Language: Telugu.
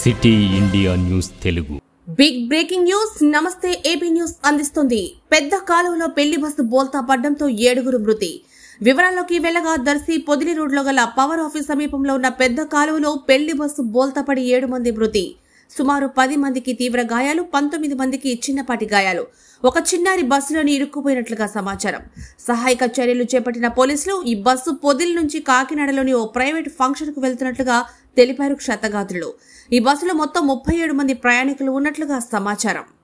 city India news Telugu big breaking news నమస్తే ఏపీ న్యూస్ అందిస్తుంది పెద్ద కాలువలో పెళ్లి బస్సు బోల్తా పడ్డంతో ఏడుగురు మృతి వివరాల్లోకి వెళ్లగా దర్శి పొదిలి రోడ్లో గల పవర్ ఆఫీస్ సమీపంలో ఉన్న పెద్ద కాలువలో పెళ్లి బస్సు బోల్తా పడి ఏడు మంది మృతి సుమారు పది మందికి తీవ్ర గాయాలు పంతొమ్మిది మందికి చిన్నపాటి గాయాలు ఒక చిన్నారి బస్సులోని ఇరుక్కుపోయినట్లుగా సమాచారం సహాయక చర్యలు చేపట్టిన పోలీసులు ఈ బస్సు పొదిలి నుంచి కాకినాడలోని ఓ ప్రైవేట్ ఫంక్షన్ కు వెళ్తున్నట్లుగా తెలిపారు క్షతగాత్రులు ఈ బస్సులో మొత్తం ముప్పై ఏడు మంది ప్రయాణికులు ఉన్నట్లుగా సమాచారం